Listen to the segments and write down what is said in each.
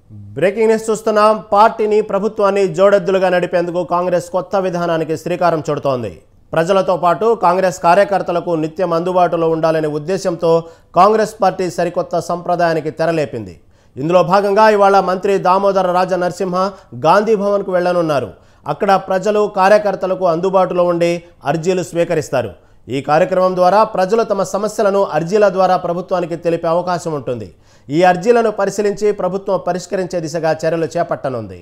breaking news చూస్తున్నాం పార్టీని ప్రభుత్వాన్ని జోడెద్దులుగా నడిపేందుకు కాంగ్రెస్ కొత్త విధానానికి శ్రీకారం చుడుతోంది ప్రజలతో పాటు కాంగ్రెస్ కార్యకర్తలకు నిత్యం అందుబాటులో ఉండాలనే ఉద్దేశంతో కాంగ్రెస్ పార్టీ సరికొత్త సంప్రదాయానికి తెరలేపింది ఇందులో భాగంగా ఇవాళ మంత్రి దామోదర రాజ నరసింహ గాంధీ భవన్కు వెళ్లనున్నారు అక్కడ ప్రజలు కార్యకర్తలకు అందుబాటులో ఉండి అర్జీలు స్వీకరిస్తారు ఈ కార్యక్రమం ద్వారా ప్రజలు తమ సమస్యలను అర్జీల ద్వారా ప్రభుత్వానికి తెలిపే అవకాశం ఉంటుంది ఈ అర్జీలను పరిశీలించి ప్రభుత్వం పరిష్కరించే దిశగా చర్యలు చేపట్టనుంది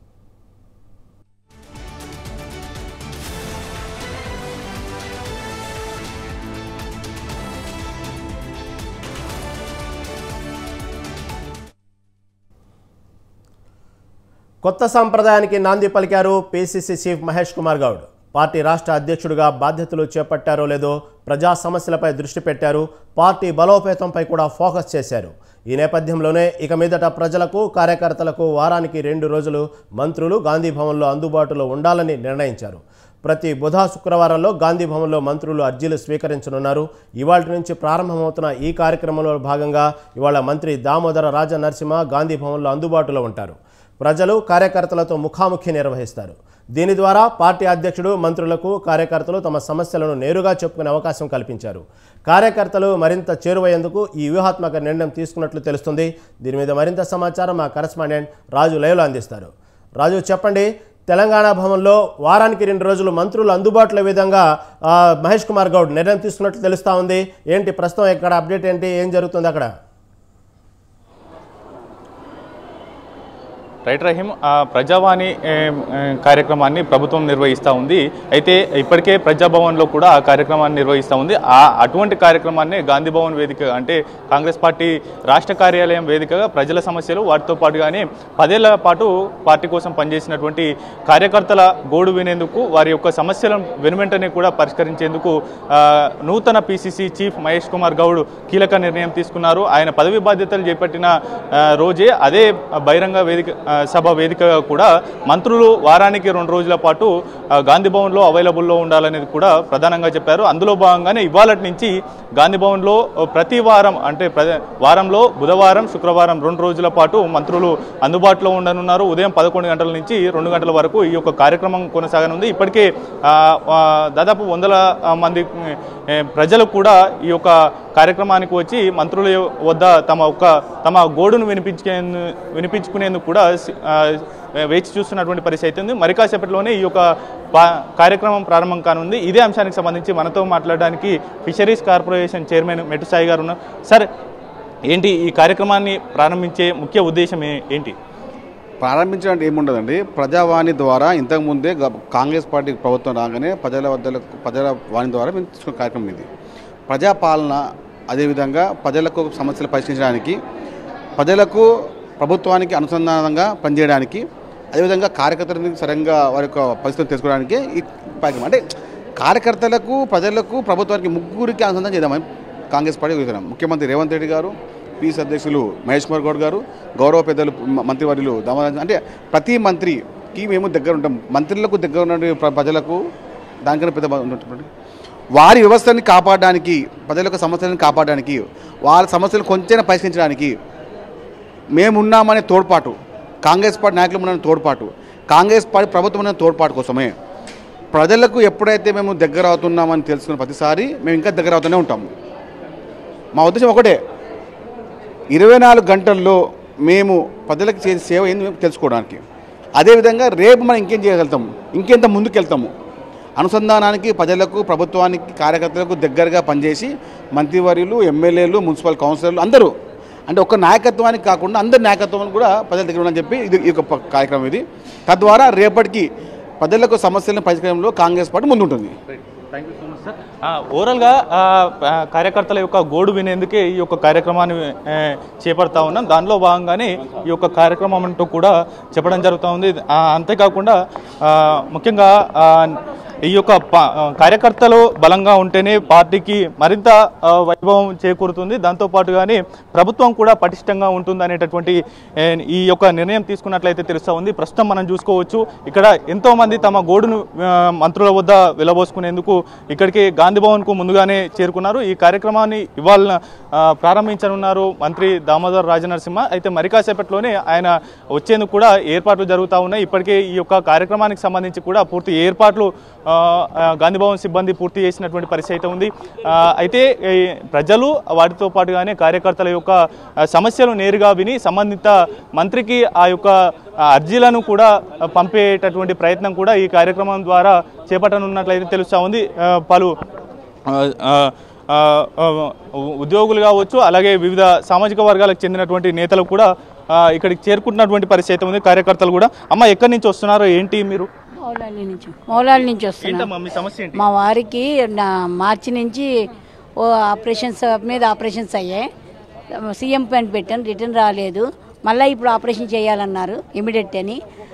కొత్త సాంప్రదాయానికి నాంది పలికారు PCC chief Mahesh Kumar Goud party రాష్ట్ర అధ్యక్షుడిగా బాధ్యతలు చేపట్టారో లేదో ప్రజా సమస్యలపై దృష్టి పెట్టారు పార్టీ బలోపేతంపై కూడా ఫోకస్ చేశారు ఈ నేపథ్యంలోనే ఇక మీదట ప్రజలకు కార్యకర్తలకు వారానికి రెండు రోజులు మంత్రులు గాంధీ భవన్లో అందుబాటులో ఉండాలని నిర్ణయించారు ప్రతి బుధ శుక్రవారంలో గాంధీ భవన్లో మంత్రులు అర్జీలు స్వీకరించనున్నారు ఇవాళ నుంచి ప్రారంభమవుతున్న ఈ కార్యక్రమంలో భాగంగా ఇవాళ మంత్రి దామోదర రాజ నరసింహ గాంధీ భవన్లో అందుబాటులో ఉంటారు ప్రజలు కార్యకర్తలతో ముఖాముఖి నిర్వహిస్తారు దీని ద్వారా పార్టీ అధ్యక్షుడు మంత్రులకు కార్యకర్తలు తమ సమస్యలను నేరుగా చెప్పుకునే అవకాశం కల్పించారు కార్యకర్తలు మరింత చేరువయ్యేందుకు ఈ వ్యూహాత్మక నిర్ణయం తీసుకున్నట్లు తెలుస్తుంది దీని మీద మరింత సమాచారం మా కరెస్పాండెంట్ రాజు లైవ్లో అందిస్తారు రాజు చెప్పండి తెలంగాణ భవన్లో వారానికి రెండు రోజులు మంత్రులు అందుబాటులో విధంగా ఆ, మహేష్ కుమార్ గౌడ్ నిర్ణయం తీసుకున్నట్లు తెలుస్తూ ఉంది ఏంటి ప్రస్తుతం ఇక్కడ అప్డేట్ ఏంటి ఏం జరుగుతుంది అక్కడ రైట్ రహీం ఆ ప్రజావాణి ఏ, ఏ, కార్యక్రమాన్ని ప్రభుత్వం నిర్వహిస్తూ ఉంది అయితే ఇప్పటికే ప్రజాభవన్లో కూడా ఆ కార్యక్రమాన్ని నిర్వహిస్తూ ఉంది ఆ అటువంటి కార్యక్రమాన్ని గాంధీ భవన్ వేదిక అంటే కాంగ్రెస్ పార్టీ రాష్ట్ర కార్యాలయం వేదికగా ప్రజల సమస్యలు వాటితో పాటుగానే పదేళ్ల పాటు పార్టీ కోసం పనిచేసినటువంటి కార్యకర్తల గోడు వినేందుకు వారి యొక్క సమస్యలను వెనువెంటనే కూడా పరిష్కరించేందుకు ఆ, నూతన పిసిసి చీఫ్ మహేష్ కుమార్ గౌడ్ కీలక నిర్ణయం తీసుకున్నారు ఆయన పదవి బాధ్యతలు చేపట్టిన ఆ, రోజే అదే బహిరంగ వేదిక ఆ, సభ వేదికగా కూడా మంత్రులు వారానికి రెండు రోజుల పాటు ఆ, గాంధీ భవన్లో అవైలబుల్లో ఉండాలనేది కూడా ప్రధానంగా చెప్పారు అందులో భాగంగానే ఇవాళ నుంచి గాంధీ భవన్లో ప్రతి వారం అంటే ప్ర- వారంలో బుధవారం శుక్రవారం రెండు రోజుల పాటు మంత్రులు అందుబాటులో ఉండనున్నారు ఉదయం పదకొండు గంటల నుంచి రెండు గంటల వరకు ఈ యొక్క కార్యక్రమం కొనసాగనుంది ఇప్పటికే ఆ, ఆ, దాదాపు వందల ఆ, మంది ఏ, ప్రజలు కూడా ఈ యొక్క కార్యక్రమానికి వచ్చి మంత్రుల వద్ద తమ ఒక్క తమ గోడును వినిపించుకే వినిపించుకునేందుకు కూడా ఆ, వేచి చూస్తున్నటువంటి పరిస్థితి అయితే ఉంది మరి కాసేపట్లోనే ఈ యొక్క పా- కార్యక్రమం ప్రారంభం కానుంది ఇదే అంశానికి సంబంధించి మనతో మాట్లాడడానికి ఫిషరీస్ కార్పొరేషన్ చైర్మన్ మెట్టు సాయి గారు ఉన్నారు సార్ ఏంటి ఈ కార్యక్రమాన్ని ప్రారంభించే ముఖ్య ఉద్దేశం ఏ- ఏంటి ప్రారంభించడానికి ఏముండదండి ప్రజావాణి ద్వారా ఇంతకుముందే గ- కాంగ్రెస్ పార్టీ ప్రభుత్వం రాగానే ప్రజల వద్దలకు ప్రజల వాణి ద్వారా మేము తీసుకున్న కార్యక్రమం ఇది ప్రజాపాలన అదేవిధంగా ప్రజలకు సమస్యలు పరిష్కరించడానికి ప్రజలకు ప్రభుత్వానికి అనుసంధానంగా పనిచేయడానికి అదేవిధంగా కార్యకర్తలకు సరిగ్గా వారి యొక్క పరిస్థితులు తెలుసుకోవడానికి ఈ కార్యక్రమం అంటే కార్యకర్తలకు ప్రజలకు ప్రభుత్వానికి ముగ్గురికి అనుసంధానం చేద్దామని కాంగ్రెస్ పార్టీ చూస్తున్నాం ముఖ్యమంత్రి రేవంత్ రెడ్డి గారు పీస్ అధ్యక్షులు మహేష్ కుమార్ గౌడ్ గారు గౌరవ పెద్దలు మ- మంత్రివర్యులు దామోదర్ అంటే ప్రతి మంత్రికి మేము దగ్గర ఉంటాం మంత్రులకు దగ్గర ఉన్న ప్ర- ప్రజలకు దానికన్నా పెద్ద బ- ఉన్నటువంటి వారి వ్యవస్థని కాపాడడానికి ప్రజల యొక్క సమస్యలను కాపాడడానికి వాళ్ళ సమస్యలు కొంచెం పరిష్కరించడానికి మేమున్నామనే తోడ్పాటు కాంగ్రెస్ పార్టీ నాయకులు ఉన్న తోడ్పాటు కాంగ్రెస్ పార్టీ ప్రభుత్వం ఉన్న తోడ్పాటు కోసమే ప్రజలకు ఎప్పుడైతే మేము దగ్గర అవుతున్నామని తెలుసుకున్న ప్రతిసారి మేము ఇంకా దగ్గర అవుతూనే ఉంటాము మా ఉద్దేశం ఒకటే ఇరవై నాలుగు గంటల్లో మేము ప్రజలకు చేసే సేవ ఏంది మేము తెలుసుకోవడానికి అదేవిధంగా రేపు మనం ఇంకేం చేయగలుగుతాం ఇంకెంత ముందుకు వెళ్తాము అనుసంధానానికి ప్రజలకు ప్రభుత్వానికి కార్యకర్తలకు దగ్గరగా పనిచేసి మంత్రివర్యులు ఎమ్మెల్యేలు మున్సిపల్ కౌన్సిలర్లు అందరూ అంటే ఒక్క నాయకత్వానికి కాకుండా అందరి నాయకత్వం కూడా ప్రజల దగ్గర ఉండని చెప్పి ఇది ఈ యొక్క ప- కార్యక్రమం ఇది తద్వారా రేపటికి ప్రజలకు సమస్యలను పరిష్కారంలో కాంగ్రెస్ పార్టీ ముందుంటుంది thank you so much sir ఓవరాల్గా ఆ, ఆ, కార్యకర్తల యొక్క గోడు వినేందుకే ఈ యొక్క కార్యక్రమాన్ని ఆ, చేపడతా ఉన్నాం దానిలో భాగంగానే ఈ యొక్క కార్యక్రమం అంటూ కూడా చెప్పడం జరుగుతూ ఉంది ఆ, అంతేకాకుండా ఆ, ముఖ్యంగా ఆ, ఈ యొక్క ప- ఆ, కార్యకర్తలు బలంగా ఉంటేనే పార్టీకి మరింత ఆ, వైభవం చేకూరుతుంది దాంతో పాటుగానే ప్రభుత్వం కూడా పటిష్టంగా ఉంటుంది అనేటటువంటి ఏ, ఈ యొక్క నిర్ణయం తీసుకున్నట్లయితే తెలుస్తూ ఉంది ప్రస్తుతం మనం చూసుకోవచ్చు ఇక్కడ ఎంతో మంది తమ గోడును ఆ, మంత్రుల వద్ద వెలబోసుకునేందుకు ఇక్కడికి గాంధీ భవన్కు ముందుగానే చేరుకున్నారు ఈ కార్యక్రమాన్ని ఇవాళ ఆ, ప్రారంభించనున్నారు మంత్రి దామోదర్ రాజనరసింహ అయితే మరి కాసేపట్లోనే ఆయన వచ్చేందుకు కూడా ఏర్పాట్లు జరుగుతూ ఉన్నాయి ఇప్పటికే ఈ యొక్క కార్యక్రమానికి సంబంధించి కూడా పూర్తి ఏర్పాట్లు ఆ, ఆ, గాంధీ భవన్ సిబ్బంది పూర్తి చేసినటువంటి పరిస్థితి అయితే ఉంది ఆ, అయితే ఈ ప్రజలు వాటితో పాటుగానే కార్యకర్తల యొక్క ఆ, సమస్యలు నేరుగా విని సంబంధిత మంత్రికి ఆ యొక్క ఆ, అర్జీలను కూడా ఆ, పంపేటటువంటి ప్రయత్నం కూడా ఈ కార్యక్రమం ద్వారా చేపట్టనున్నట్లయితే తెలుస్తూ ఉంది ఆ, పలు ఆ, ఆ, ఆ, ఆ, ఉద్యోగులు కావచ్చు అలాగే వివిధ సామాజిక వర్గాలకు చెందినటువంటి నేతలు కూడా ఆ, ఇక్కడికి చేరుకుంటున్నటువంటి పరిస్థితి అయితే ఉంది కార్యకర్తలు కూడా అమ్మ ఎక్కడి నుంచి వస్తున్నారో ఏంటి మీరు మౌలాలి నుంచి మౌలాలి నుంచి వస్తున్నా ఏంటమ్మా మీ సమస్య ఏంటి మా వారికి నా మార్చి నుంచి ఓ ఆపరేషన్స్ మీద ఆపరేషన్స్ అయ్యాయి సీఎం పెన్ పెట్టాను రిటర్న్ రాలేదు మళ్ళీ ఇప్పుడు ఆపరేషన్ చేయాలన్నారు ఇమీడియట్ అని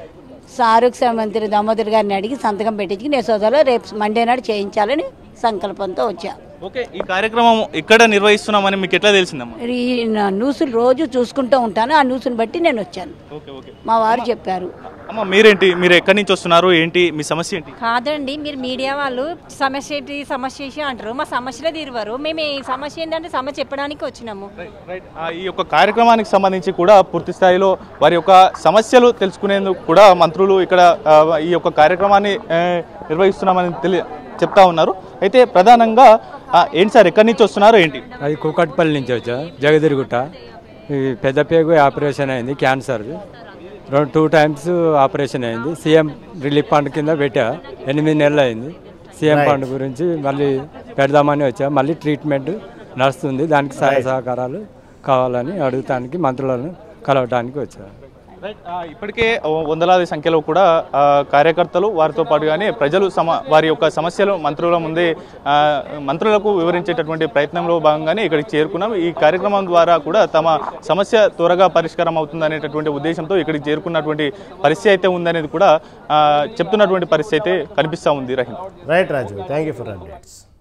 ఆరోగ్య మంత్రి దామోదర్ గారిని అడిగి సంతకం పెట్టించి నేను సోదరులో రేపు మండే నాడు చేయించాలని సంకల్పంతో వచ్చా ఓకే ఈ కార్యక్రమం ఇక్కడ నిర్వహిస్తున్నామని మీకు ఎట్లా తెలిసిందమ్మా ఈ నా న్యూస్లు రోజు చూసుకుంటూ ఉంటాను ఆ న్యూస్ని బట్టి నేను వచ్చాను ఓకే ఓకే మా వారు చెప్పారు అమ్మ మీరేంటి మీరు ఎక్కడి నుంచి వస్తున్నారు ఏంటి మీ సమస్య ఏంటి కాదండి మీరు మీడియా వాళ్ళు సమస్య ఏంటి సమస్య ఏంటి అంటారు మా సమస్యలే తీరువారు మేము ఈ సమస్య ఏంటంటే సమస్య చెప్పడానికి వచ్చినాము రైట్ ఆ, ఈ యొక్క కార్యక్రమానికి సంబంధించి కూడా పూర్తి స్థాయిలో వారి యొక్క సమస్యలు తెలుసుకునేందుకు కూడా మంత్రులు ఇక్కడ ఆ, ఈ యొక్క కార్యక్రమాన్ని ఆ, నిర్వహిస్తున్నామని తెలి చెప్తా ఉన్నారు అయితే ప్రధానంగా ఆ, ఏంటి సార్ ఎక్కడి నుంచి వస్తున్నారు ఏంటి అది కూకట్పల్లి నుంచి వచ్చా జగదిరిగుట్ట ఈ పెద్ద పేగు ఆపరేషన్ అయింది క్యాన్సర్ రెండు టూ టైమ్స్ ఆపరేషన్ అయింది సీఎం రిలీఫ్ ఫండ్ కింద పెట్టా ఎనిమిది నెలలు అయింది సీఎం ఫండ్ గురించి మళ్ళీ పెడదామని వచ్చా మళ్ళీ ట్రీట్మెంట్ నడుస్తుంది దానికి సహాయ సహకారాలు కావాలని అడుగుతానికి మంత్రులను కలవటానికి వచ్చా రైట్ ఆ, ఇప్పటికే వందలాది సంఖ్యలో కూడా ఆ, కార్యకర్తలు వారితో పాటుగానే ప్రజలు సమ వారి యొక్క సమస్యలు మంత్రుల ముందే ఆ, మంత్రులకు వివరించేటటువంటి ప్రయత్నంలో భాగంగానే ఇక్కడికి చేరుకున్నాం ఈ కార్యక్రమం ద్వారా కూడా తమ సమస్య త్వరగా పరిష్కారం అవుతుందనేటటువంటి ఉద్దేశంతో ఇక్కడికి చేరుకున్నటువంటి పరిస్థితి అయితే ఉందనేది కూడా ఆ, చెప్తున్నటువంటి పరిస్థితి అయితే కనిపిస్తూ ఉంది Rahim right Raju thank you for updates